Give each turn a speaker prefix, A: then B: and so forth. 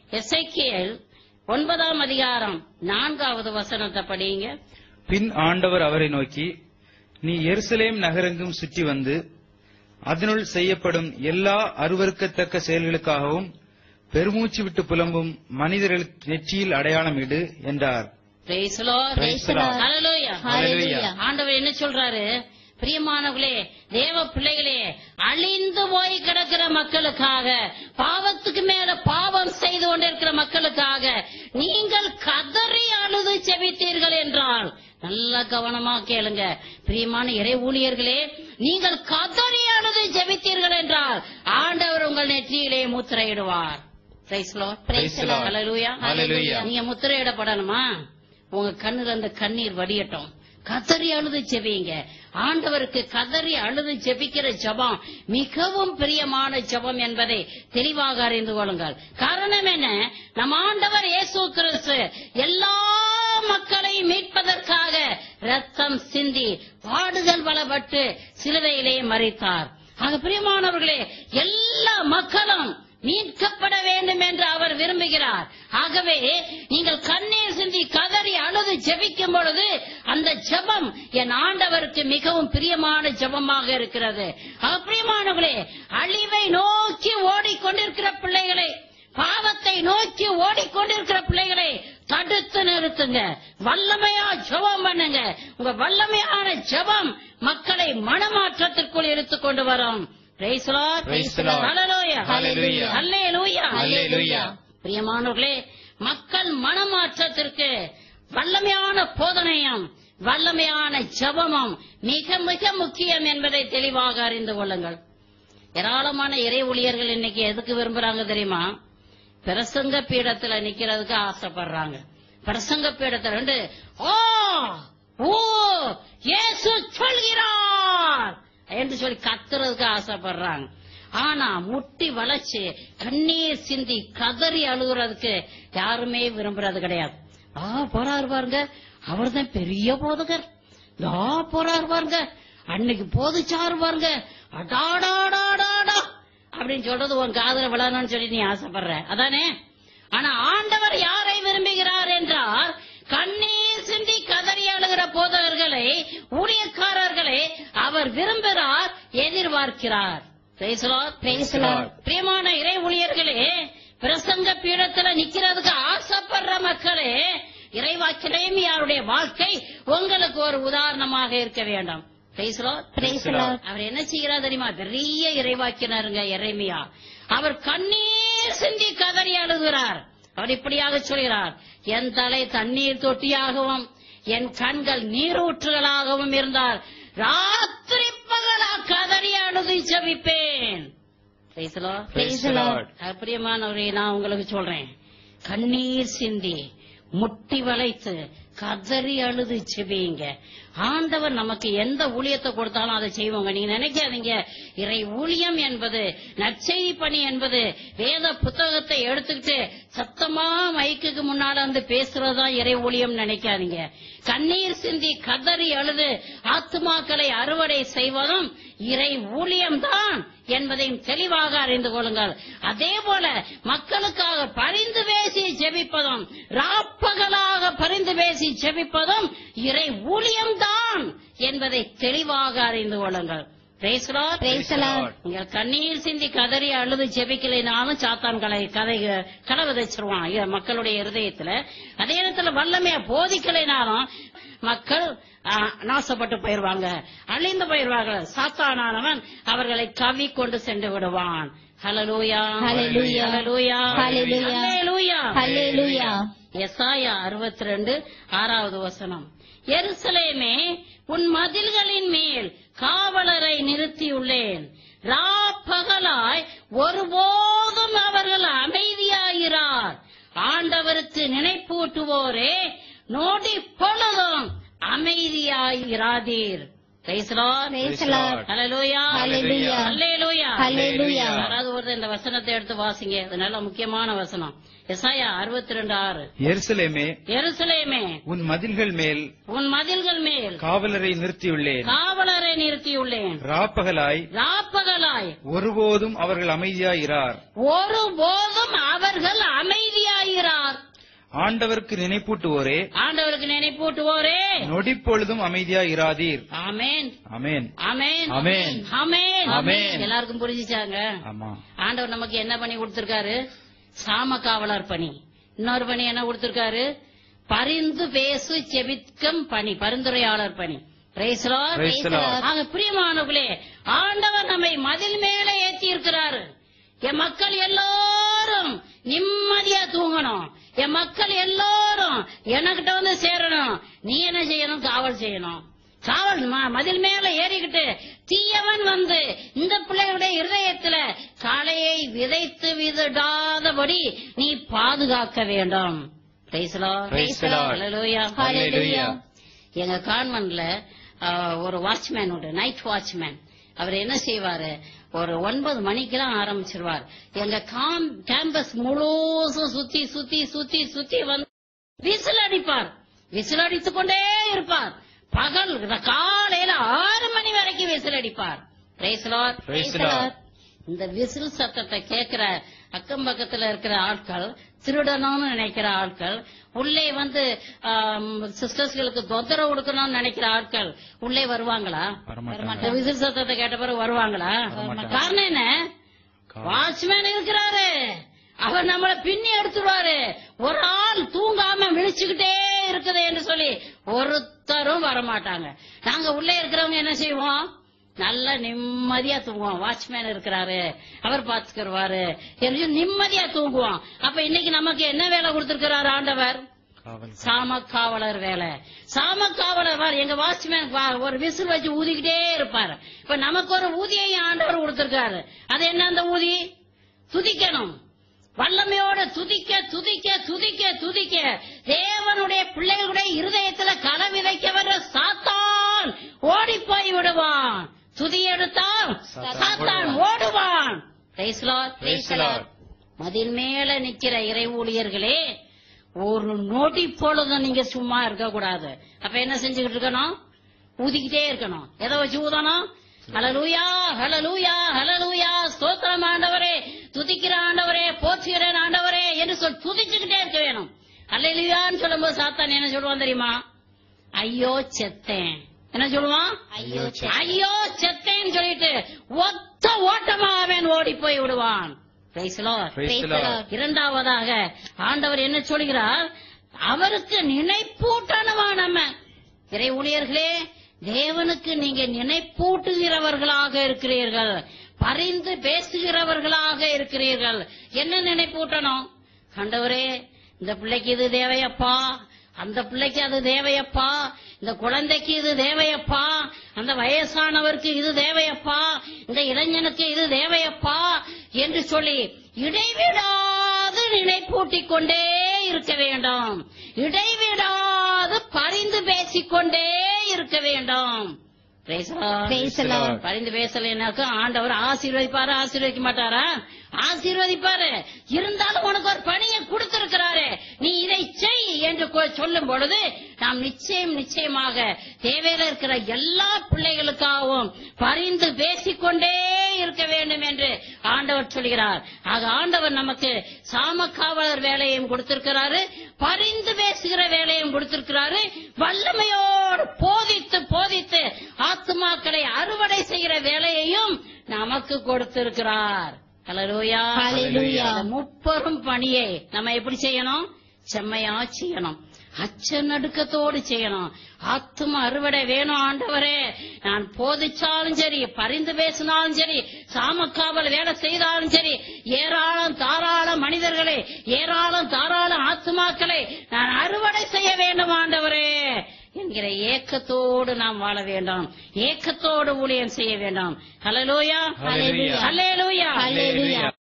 A: எசைக்கியல் ஒன்பதாம் அதிகாரம் நான்காவது வசனத்தை படிங்க
B: பின் ஆண்டவர் அவரை நோக்கி நீ எருசலேம் நகரெங்கும் சுற்றி வந்து அதனுள் செய்யப்படும் எல்லா அருவருக்கத்தக்க செயல்களுக்காகவும் பெருமூச்சு விட்டு புலம்பும் மனிதர்களுக்கு நெற்றியில் அடையாளம் இடு என்றார்
A: Praise the Lord.
B: Praise the Lord.
A: Hallelujah.
B: Hallelujah.
A: ஆண்டவர் என்ன சொல்றாரு பிரியமானவர்களே தேவ பிள்ளைகளே அழிந்து போய் கிடக்கிற மக்களுக்காக பாவத்துக்கு மேல பாவம் செய்து கொண்டிருக்கிற மக்களுக்காக நீங்கள் கதறி அழுது செபித்தீர்கள் என்றால் நல்ல கவனமா கேளுங்க பிரியமான இறை ஊழியர்களே நீங்கள் கதறி அழுது ஜெபித்தீர்கள் என்றால் ஆண்டவர் உங்கள் நெற்றியிலே முத்திரையிடுவார் Praise the Lord.
B: Praise the Lord.
A: Hallelujah.
B: Hallelujah.
A: நீங்க முத்திரையிடப்படணுமா உங்க கண்ணுல அந்த கண்ணீர் வடியட்டும் கதறி அழுது ஜெபிங்க ஆண்டவருக்கு கதறி அழுது ஜெபிக்கிற ஜெபம் மிகவும் பிரியமான ஜெபம் என்பதை தெளிவாக அறிந்து கொள்ளுங்கள் காரணம் என்ன நம் ஆண்டவர் இயேசு கிறிஸ்து எல்லா மக்களையும் மீட்பதற்காக ரத்தம் சிந்தி பாடுகள் பலப்பட்டு சிலுவையிலே மறித்தார் ஆக பிரியமானவர்களே எல்லா மக்களும் மீட்கப்பட வேண்டும் என்று அவர் விரும்புகிறார் ஆகவே நீங்கள் கண்ணீர் சிந்தி கதறி அழுது ஜெபிக்கும் பொழுது அந்த ஜெபம் என் ஆண்டவருக்கு மிகவும் பிரியமான ஜெபமாக இருக்கிறது ஆக பிரியமானவர்களே அழிவை நோக்கி ஓடிக்கொண்டிருக்கிற பிள்ளைகளை பாவத்தை நோக்கி ஓடிக்கொண்டிருக்கிற பிள்ளைகளை தடுத்து நிறுத்துங்க வல்லமையா ஜெபம் பண்ணுங்க உங்க வல்லமையான ஜெபம் மக்களை மனமாற்றத்திற்குள் எடுத்துக் கொண்டு வரும் Praise the Lord.
B: Praise the Lord.
A: Hallelujah.
B: Hallelujah.
A: Hallelujah.
B: Hallelujah.
A: பிரியமானவர்களே மக்கள் மனமாற்றத்திற்கு வல்லமையான போதனையும் வல்லமையான ஜெபமும் மிக மிக முக்கியம் என்பதை தெளிவாக அறிந்து கொள்ளுங்கள் ஏராளமான இறை ஊழியர்கள் இன்னைக்கு எதுக்கு விரும்புறாங்க தெரியுமா பிரசங்க பீடத்துல நிக்கிறதுக்கு ஆசைப்படுறாங்க பிரசங்க பீடத்துல ரெண்டு ஓ ஓ இயேசு சொல்கிறார் என்று சொல்லி கத்துறதுக்கு ஆசைப்படுறாங்க ஆனா முட்டி வளைச்சு கண்ணீர் சிந்தி கதறி அழுகுறதுக்கு யாருமே விரும்புறது கிடையாது ஆ போறாரு பாருங்க அவர்தான் பெரிய போதகர் ஆ போறாரு பாருங்க அன்னைக்கு போதிச்சாரு பாருங்க அடாடாடாடாடா அப்படின்னு சொல்றது உன் காதுல விழணும்னு சொல்லி நீ ஆசைப்படுற அதானே ஆனா ஆண்டவர் யாரை விரும்புகிறார் என்றால் கண்ணீர் சிந்தி கதறி அழுகிற போதகர்களை ஊழியக்காரர்களை அவர் விரும்புகிறார் எதிர்பார்க்கிறார் Praise the Lord.
B: Praise the Lord.
A: பிரியமான இறை ஊழியர்களே பிரசங்க பீடத்துல நிக்கிறதுக்கு ஆசைப்படுற மக்களே இறைவாக்கிலேயும் யாருடைய வாழ்க்கை உங்களுக்கு ஒரு உதாரணமாக இருக்க வேண்டாம் Praise the Lord.
B: Praise the Lord.
A: அவர் என்ன செய்கிறார் தெரியுமா பெரிய இறைவாக்கினருங்க இறைமையா அவர் கண்ணீர் சிந்தி கதறி அழுகிறார் அவர் இப்படியாக சொல்கிறார் என் தலை தண்ணீர் தொட்டியாகவும் என் கண்கள் நீரூற்றுகளாகவும் இருந்தால் ராத்திரி பகலா கதறி அழுது ஜபிப்பேன் Praise the Lord.
B: Praise the Lord.
A: பிரியமானவரே நான் உங்களுக்கு சொல்றேன் கண்ணீர் சிந்தி முட்டி வளைத்து கதறி அழுது செபியுங்க ஆண்டவர் நமக்கு எந்த ஊழியத்தை கொடுத்தாலும் அதை செய்வோங்க நீங்க நினைக்காதீங்க இறை ஊழியம் என்பது நற்செய்தி பணி என்பது வேத புத்தகத்தை எடுத்துக்கிட்டு சத்தமா மைக்குக்கு முன்னால வந்து பேசுறதுதான் இறை ஊழியம் நினைக்காதீங்க கண்ணீர் சிந்தி கதறி அழுது ஆத்துமாக்களை அறுவடை செய்வதும் இறை ஊழியம்தான் என்பதையும் தெளிவாக அறிந்து கொள்ளுங்கள் அதே போல மக்களுக்காக பரிந்து பேசி ஜெபிப்பதும் ராப்பகலாக பரிந்து பேசி ஜெபிப்பதும் இறை ஊழியம்தான் என்பதை தெளிவாக அறிந்து கொள்ளுங்கள் Praise the Lord.
B: Praise the Lord.
A: நீங்கள் கண்ணீர் சிந்தி கதறி அழுது ஜெபிக்கலைனாலும் சாத்தான் கலை கதை களை விதைச்சிருவான் இ- மக்களுடைய இருதயத்துல அதே நேரத்துல வல்லமையா போதிக்கலைனாலும் மக்கள் ஆ, நாசப்பட்டு போயிருவாங்க அழிந்து போயிருவாங்க சாத்தானானவன் அவர்களை கவி கொண்டு சென்று விடுவான் ஹalleluya
C: Hallelujah.
A: ஹalleluya
C: Hallelujah.
A: ஹalleluya
C: Hallelujah.
A: எசாயா அறுபத்தி ரெண்டு ஆறாவது வசனம் எருசலேமே உன் மதில்களின் மேல் காவலரை நிறுத்தியுள்ளேன் ராப்பகலாய் ஒருபோதும் அவர்கள் அமைதியாகிறார் ஆண்டவருக்கு நினைப்பூட்டுவோரே நொடி பொழுதும் அமைதியாகிறாதீர் Praise the Lord.
C: Praise the Lord.
A: Hallelujah.
C: Hallelujah.
A: Hallelujah.
C: Hallelujah.
A: யாராவது ஒருத்தர் இந்த வசனத்தை எடுத்து வாசிங்க இது நல்ல முக்கியமான வசனம் எசாயா அறுபத்தி ரெண்டு ஆறு
B: எருசலேமே
A: எருசலேமே
B: உன் மதில்கள் மேல்
A: உன் மதில்கள் மேல்
B: காவலரை நிறுத்தியுள்ளேன்
A: காவலரை நிறுத்தியுள்ளேன்
B: ராப்பகலாய்
A: ராப்பகலாய்
B: ஒருபோதும் அவர்கள் அமைதியாயிரார்
A: ஒருபோதும் அவர்கள் அமைதியாகிறார்
B: ஆண்டவருக்கு நினைப்பூட்டுவோரே
A: ஆண்டவருக்கு நினைப்பூட்டுவோரே
B: நொடிப்பொழுதும் அமைதியா இராதீர்
A: ஆமென்
B: அமேன்
A: ஆமென்
B: ஆமென்.
A: ஆமென்
B: ஆமென்.
A: எல்லாருக்கும் புரிஞ்சுச்சாங்க
B: ஆமா
A: ஆண்டவர் நமக்கு என்ன பண்ணி கொடுத்திருக்காரு சாம காவலர் பணி இன்னொரு பணி என்ன கொடுத்திருக்காரு பரிந்து பேசு செபிக்கும் பணி பரிந்துரையாளர் பணி Praise the Lord.
B: Praise the Lord.
A: ஆக பிரியமானவர்களே ஆண்டவர் நம்மை மதில் மேலே ஏற்றி இருக்கிறாரு என் மக்கள் எல்லாரும் நிம்மதியா தூங்கணும் என் மக்கள் எல்லாரும் எனக்கிட்ட வந்து சேரணும் நீ என்ன செய்யணும் காவல் செய்யணும் காவல் ம- மதில் மேல ஏறிக்கிட்டு தீயவன் வந்து இந்த பிள்ளைகளுடைய இருதயத்துல காளையை விதைத்து விதிடாதபடி நீ பாதுகாக்க வேண்டும் Praise the Lord.
B: Praise the Lord.
A: Hallelujah.
B: Hallelujah.
A: எங்க கான்வென்ட்ல ஒரு வாட்ச்மேன் உண்டு நைட் வாட்ச்மேன் அவர் என்ன செய்வாரு ஒரு ஒன்பது மணிக்கெல்லாம் ஆரம்பிச்சிருவார் எங்க கேம்பஸ் முழுசும் சுத்தி சுத்தி சுத்தி சுத்தி வந்து விசில் அடிப்பார் விசில் அடித்துக் கொண்டே இருப்பார் பகல் காலையில ஆறு மணி வரைக்கும் விசில் அடிப்பார் Praise the Lord.
B: Praise the Lord.
A: இந்த விசில் சத்தத்தை கேட்கிற அக்கம் பக்கத்துல இருக்கிற ஆட்கள் திருடணும்னு நினைக்கிற ஆட்கள் உள்ளே வந்து சிஸ்டர்ஸ்களுக்கு தொந்தரவு கொடுக்கணும்னு நினைக்கிற ஆட்கள் உள்ளே வருவாங்களா
B: வரமாட்டாங்க.
A: இந்த விசில் சத்தத்தை கேட்ட பிறகு வருவாங்களா
B: வரமாட்டாங்க.
A: காரணம் என்ன வாட்ச்மேன் இருக்கிறாரு அவர் நம்மள பின்னி எடுத்துருவாரு ஒரு ஆள் தூங்காம விழிச்சுக்கிட்டே இருக்குது என்று சொல்லி ஒருத்தரும் வரமாட்டாங்க நாங்க உள்ளே இருக்கிறவங்க என்ன செய்வோம் நல்ல நிம்மதியா தூங்குவோம் வாட்ச்மேன் இருக்கிறாரு அவர் பாத்துக்கிடுவாரு என்று சொல்லி நிம்மதியா தூங்குவோம் அப்ப இன்னைக்கு நமக்கு என்ன வேலை கொடுத்திருக்கிறாரு ஆண்டவர்
B: காவல்
A: சாம காவலர் வேலை சாம காவலர் வார் எங்க வாட்ச்மேன் வா- ஒரு விசில் வச்சு ஊதிக்கிட்டே இருப்பாரு இப்ப நமக்கு ஒரு ஊதியை ஆண்டவர் கொடுத்திருக்காரு அது என்ன அந்த ஊதி துதிக்கணும் வல்லமையோட துதிக்க துதிக்க துதிக்க துதிக்க தேவனுடைய பிள்ளைகளுடைய இருதயத்துல களை விதைக்க வர்ற சாத்தான் ஓடி போய் விடுவான் துதி எடுத்தான் சாத்தான் ஓடுவான் Praise the Lord.
B: Praise the Lord.
A: மதில் மேல நிக்கிற இறை ஊழியர்களே ஒரு நொடி பொழுதும் நீங்க சும்மா இருக்க கூடாது அப்ப என்ன செஞ்சுக்கிட்டு இருக்கணும் ஊதிக்கிட்டே இருக்கணும் எதை வச்சு ஊதணும் ஹலலூயா ஹலலூயா ஹலலூயா ஸ்தோத்திரம் ஆண்டவரே துதிக்கிற ஆண்டவரே போற்றுகிறேன் ஆண்டவரே என்று சொல் துதிச்சுக்கிட்டே இருக்க வேணும் அல்லையான்னு சொல்லும்போது சாத்தான் என்ன சொல்லுவான் தெரியுமா ஐயோ செத்தேன் என்ன சொல்லுவான்
C: ஐயோ
A: ஐயோ செத்தேன்னு சொல்லிட்டு ஒத்த ஓட்டமா அவன் ஓடி போய் விடுவான் Praise the Lord.
B: Praise the Lord.
A: இரண்டாவதாக ஆண்டவர் என்ன சொல்கிறார் அவருக்கு நினைப்பூட்டணுமா நம்ம இறை ஊழியர்களே தேவனுக்கு நீங்க நினைப்பூட்டுகிறவர்களாக இருக்கிறீர்கள் பரிந்து பேசுகிறவர்களாக இருக்கிறீர்கள் என்ன நினைப்பூட்டணும் கண்டவரே இந்த பிள்ளைக்கு இது தேவையப்பா அந்த பிள்ளைக்கு அது தேவையப்பா இந்த குழந்தைக்கு இது தேவையப்பா அந்த வயசானவருக்கு இது தேவையப்பா இந்த இளைஞனுக்கு இது தேவையப்பா என்று சொல்லி இடைவிடாது நினைப்பூட்டிக் கொண்டே இருக்க வேண்டும் இடைவிடாது பரிந்து பேசிக்கொண்டே இருக்க வேண்டும் Praise the Lord.
C: Praise the Lord.
A: பரிந்து பேசலைனாக்க ஆண்டவர் ஆசீர்வதிப்பாரு ஆசீர்வதிக்க மாட்டாரா ஆசீர்வதிப்பாரு இருந்தாலும் உனக்கு ஒரு பணியை கொடுத்திருக்கிறாரு நீ இதை செய் என்று கொ- சொல்லும் பொழுது நாம் நிச்சயம் நிச்சயமாக தேவையில இருக்கிற எல்லா பிள்ளைகளுக்காகவும் பரிந்து பேசிக்கொண்டே இருக்க வேண்டும் என்று ஆண்டவர் சொல்கிறார் ஆக ஆண்டவர் நமக்கு சாமக்காவலர் வேலையும் கொடுத்திருக்கிறாரு பரிந்து பேசுகிற வேலையும் கொடுத்திருக்கிறாரு வல்லமையோடு போதித்து போதித்து ஆத்துமாக்களை அறுவடை செய்கிற வேலையையும் நமக்கு கொடுத்திருக்கிறார் ஹalleluya
C: Hallelujah.
A: இந்த முப்பெரும் பணியை நம்ம எப்படி செய்யணும் செம்மையா செய்யணும் அச்ச நடுக்கத்தோடு செய்யணும் ஆத்தும அறுவடை வேணும் ஆண்டவரே நான் போதிச்சாலும் சரி பரிந்து பேசினாலும் சரி சாமக்காவல் வேலை செய்தாலும் சரி ஏராளம் தாராள மனிதர்களே ஏராளம் தாராள ஆத்துமாக்களை நான் அறுவடை செய்ய வேண்டும் ஆண்டவரே என்கிற ஏக்கத்தோடு நாம் வாழ வேண்டும் ஏக்கத்தோடு ஊழியம் செய்ய வேண்டும் ஹalleluya
B: Hallelujah.
A: ஹalleluya
C: Hallelujah.